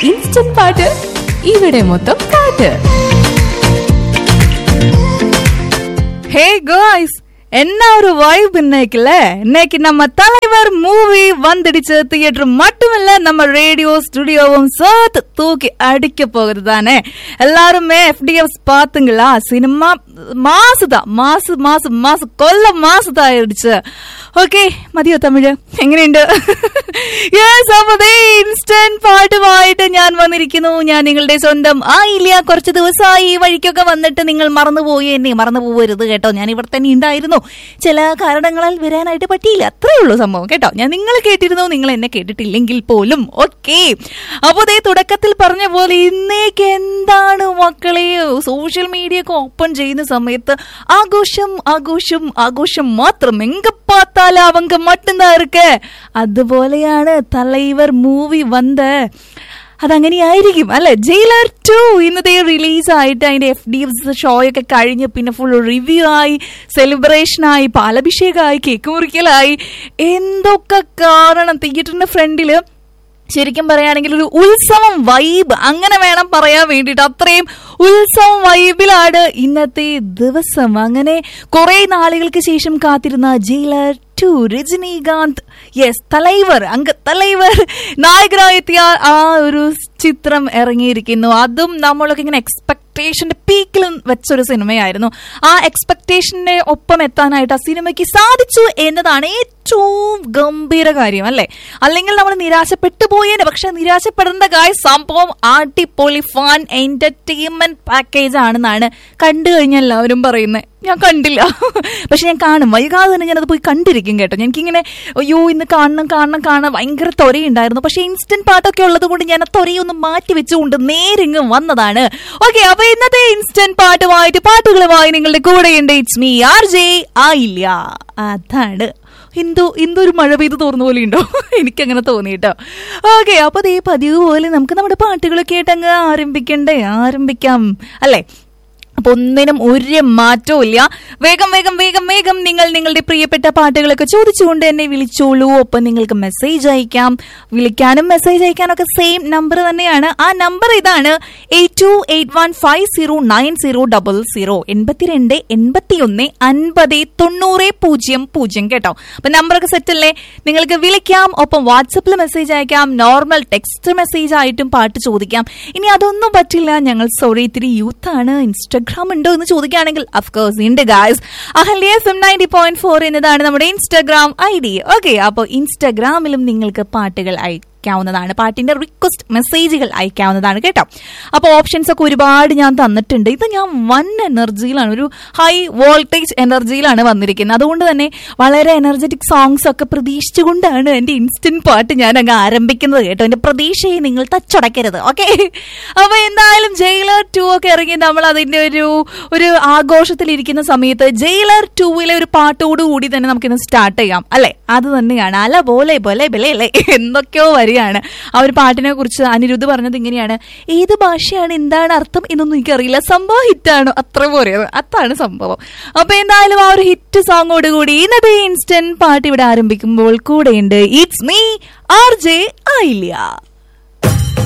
instant പാട്ട് ഇവിടെ മൊത്തം പാട്ട് ஹே காய்ஸ் என்ன ஒரு வைப் இன்னைக்குல இன்னைக்கு நம்ம தலைவர் மூவி வந்துடுச்சு தியேட்டர் மட்டுமில்ல நம்ம ரேடியோ ஸ்டுடியோவும் சேர்த்து தூக்கி அடிக்க போகுது தானே எல்லாருமே எஃப்டிஎஃப் பாத்துங்களா சினிமா மாசுதான் மாசு மாசு மாசு கொல்ல മാസത്ത് ആയിടിച്ച് ഓക്കെ മതിയോ തമിഴ് എങ്ങനെയുണ്ട് യെസ് അപ്പൊ ഇൻസ്റ്റന്റ് പാട്ടുമായിട്ട് ഞാൻ വന്നിരിക്കുന്നു ഞാൻ നിങ്ങളുടെ സ്വന്തം ആയില്ല കുറച്ച് ദിവസമായി ഈ വഴിക്കൊക്കെ വന്നിട്ട് നിങ്ങൾ മറന്നുപോയി എന്നെ മറന്നു പോകരുത് കേട്ടോ ഞാൻ ഇവിടെ തന്നെ ഉണ്ടായിരുന്നു ചില കാരണങ്ങളാൽ വരാനായിട്ട് പറ്റിയില്ല അത്രേ ഉള്ളൂ സംഭവം കേട്ടോ ഞാൻ നിങ്ങൾ കേട്ടിരുന്നു നിങ്ങൾ എന്നെ കേട്ടിട്ടില്ലെങ്കിൽ പോലും ഓക്കെ അപ്പൊ ദേ തുടക്കത്തിൽ പറഞ്ഞ പോലെ ഇന്നേക്ക് എന്താണ് മക്കളെ സോഷ്യൽ മീഡിയ ഒക്കെ ഓപ്പൺ ചെയ്യുന്ന സമയത്ത് ആഘോഷം ആഘോഷം ആഘോഷം മാത്രം എങ്ക பார்த்தாலும் அவங்க மட்டும்தான் இருக்கு അതുപോലെയാണ് തലൈവർ മൂവി വന്ന് അതങ്ങനെയായിരിക്കും അല്ലെ ജയിലർ ടു ഇന്നത്തെ റിലീസ് ആയിട്ട് അതിന്റെ എഫ് ഡി എഫ് ഷോ ഒക്കെ കഴിഞ്ഞ് പിന്നെ ഫുൾ റിവ്യൂ ആയി സെലിബ്രേഷൻ ആയി പാലഭിഷേകമായി കേക്ക് മുറിക്കലായി എന്തൊക്കെ കാരണം തിയേറ്ററിന്റെ ഫ്രണ്ടില് ശരിക്കും പറയുകയാണെങ്കിൽ ഒരു ഉത്സവം വൈബ് അങ്ങനെ വേണം പറയാൻ വേണ്ടിയിട്ട് അത്രയും ഉത്സവം വൈബിലാണ് ഇന്നത്തെ ദിവസം അങ്ങനെ കുറെ നാളുകൾക്ക് ശേഷം കാത്തിരുന്ന ജയിലർ ടു രജനീകാന്ത് യെസ് തലൈവർ അങ്ക തലൈവർ നായകനായെത്തിയ ആ ഒരു ചിത്രം ഇറങ്ങിയിരിക്കുന്നു അതും നമ്മളൊക്കെ ഇങ്ങനെ എക്സ്പെക്ടേഷന്റെ പീക്കിൽ വെച്ചൊരു സിനിമയായിരുന്നു ആ എക്സ്പെക്ടേഷന്റെ ഒപ്പം എത്താനായിട്ട് ആ സിനിമയ്ക്ക് സാധിച്ചു എന്നതാണ് ഏറ്റവും ഗംഭീര കാര്യം അല്ലെ അല്ലെങ്കിൽ നമ്മൾ നിരാശപ്പെട്ടു പോയേനെ പക്ഷെ നിരാശപ്പെടേണ്ട കാര്യം സംഭവം അടിപൊളി ഫൺ എന്റർടൈൻമെന്റ് പാക്കേജ് ആണെന്നാണ് കണ്ടു കഴിഞ്ഞാൽ എല്ലാവരും പറയുന്നത് ഞാൻ കണ്ടില്ല പക്ഷെ ഞാൻ കാണും വൈകാതെ തന്നെ ഞാനത് പോയി കണ്ടിരിക്കും കേട്ടോ എനിക്കിങ്ങനെ അയ്യോ ഇന്ന് കാണണം കാണണം കാണാൻ ഭയങ്കര തൊരയുണ്ടായിരുന്നു പക്ഷെ ഇൻസ്റ്റന്റ് പാട്ടൊക്കെ ഉള്ളത് കൊണ്ട് ഞാൻ ആ തൊരയൊന്ന് മാറ്റി വെച്ചുകൊണ്ട് നേരിങ്ങ് വന്നതാണ് ഓക്കെ അപ്പൊ ഇന്നത്തെ ഇൻസ്റ്റന്റ് പാട്ടുമായിട്ട് പാട്ടുകളുമായി നിങ്ങളുടെ കൂടെയുണ്ട് ഇറ്റ്സ് മീ ആർ ജെ ആയില്ല അതാണ് എന്തോ എന്തോ ഒരു മഴ പെയ്ത് തോന്നുന്ന പോലെ ഉണ്ടോ എനിക്കങ്ങനെ തോന്നി കേട്ടോ ഓക്കെ അപ്പൊ ദേ പതിവ് പോലെ നമുക്ക് നമ്മുടെ പാട്ടുകളൊക്കെ ആയിട്ട് അങ്ങ് ആരംഭിക്കണ്ടേ ആരംഭിക്കാം അല്ലേ അപ്പൊ ഒന്നിനും ഒരു മാറ്റവും ഇല്ല വേഗം വേഗം വേഗം വേഗം നിങ്ങൾ നിങ്ങളുടെ പ്രിയപ്പെട്ട പാട്ടുകളൊക്കെ ചോദിച്ചുകൊണ്ട് എന്നെ വിളിച്ചോളൂ ഒപ്പം നിങ്ങൾക്ക് മെസ്സേജ് അയക്കാം വിളിക്കാനും മെസ്സേജ് അയക്കാനും ഒക്കെ സെയിം നമ്പർ തന്നെയാണ് ആ നമ്പർ ഇതാണ് eight two eight one five zero nine zero double zero എൺപത്തിരണ്ട് എൺപത്തി ഒന്ന് അൻപത് തൊണ്ണൂറ് പൂജ്യം പൂജ്യം കേട്ടോ അപ്പൊ നമ്പറൊക്കെ സെറ്റ് അല്ലേ നിങ്ങൾക്ക് വിളിക്കാം ഒപ്പം വാട്സപ്പിൽ മെസ്സേജ് അയക്കാം നോർമൽ ടെക്സ്റ്റ് മെസ്സേജ് ആയിട്ടും പാട്ട് ചോദിക്കാം ഇനി അതൊന്നും പറ്റില്ല ഞങ്ങൾ സോറി ഇത്തിരി യൂത്ത് ആണ് ഇൻസ്റ്റഗ്രാം ഉണ്ടോ എന്ന് ചോദിക്കുകയാണെങ്കിൽ അഫ്കോഴ്സ് ഉണ്ട് guys Ahalya F M ninety point four എന്നതാണ് നമ്മുടെ ഇൻസ്റ്റഗ്രാം ഐ ഡി ഓക്കെ അപ്പോൾ ഇൻസ്റ്റഗ്രാമിലും നിങ്ങൾക്ക് പാട്ടുകൾ അയക്കാവുന്നതാണ് പാട്ടിന്റെ റിക്വസ്റ്റ് മെസ്സേജുകൾ അയക്കാവുന്നതാണ് കേട്ടോ അപ്പോൾ ഓപ്ഷൻസ് ഒക്കെ ഒരുപാട് ഞാൻ തന്നിട്ടുണ്ട് ഇത് ഞാൻ വൺ എനർജിയിലാണ് ഒരു ഹൈ വോൾട്ടേജ് എനർജിയിലാണ് വന്നിരിക്കുന്നത് അതുകൊണ്ട് തന്നെ വളരെ എനർജറ്റിക് സോങ്സ് ഒക്കെ പ്രതീക്ഷിച്ചുകൊണ്ടാണ് എൻ്റെ ഇൻസ്റ്റന്റ് പാട്ട് ഞാൻ അങ്ങ് ആരംഭിക്കുന്നത് കേട്ടോ എൻ്റെ പ്രതീക്ഷയെ നിങ്ങൾ തച്ചടക്കരുത് ഓക്കെ അപ്പൊ എന്തായാലും ജയിലർ ടു ഒക്കെ ഇറങ്ങി നമ്മൾ അതിന്റെ ഒരു ഒരു ആഘോഷത്തിലിരിക്കുന്ന സമയത്ത് ജയിലർ ടൂവിലെ ഒരു പാട്ടോട് കൂടി തന്നെ നമുക്കിന്ന് സ്റ്റാർട്ട് ചെയ്യാം അല്ലെ അത് തന്നെയാണ് അല പോലെ പോലെ ബലെ അല്ലേ എന്തൊക്കെയോ വരികയാണ് ആ ഒരു പാട്ടിനെ കുറിച്ച് അനിരുദ്ധ് പറഞ്ഞത് ഇങ്ങനെയാണ് ഏത് ഭാഷയാണ് എന്താണ് അർത്ഥം എന്നൊന്നും എനിക്കറിയില്ല സംഭവം ഹിറ്റാണ് അത്ര പോരെയത് അതാണ് സംഭവം അപ്പൊ എന്തായാലും ആ ഒരു ഹിറ്റ് സോങ്ങോട് കൂടി ഇന്നത്തെ ഇൻസ്റ്റന്റ് പാട്ട് ഇവിടെ ആരംഭിക്കുമ്പോൾ കൂടെയുണ്ട് ഇറ്റ്സ് മീ ആർ ജെ ആയില്ല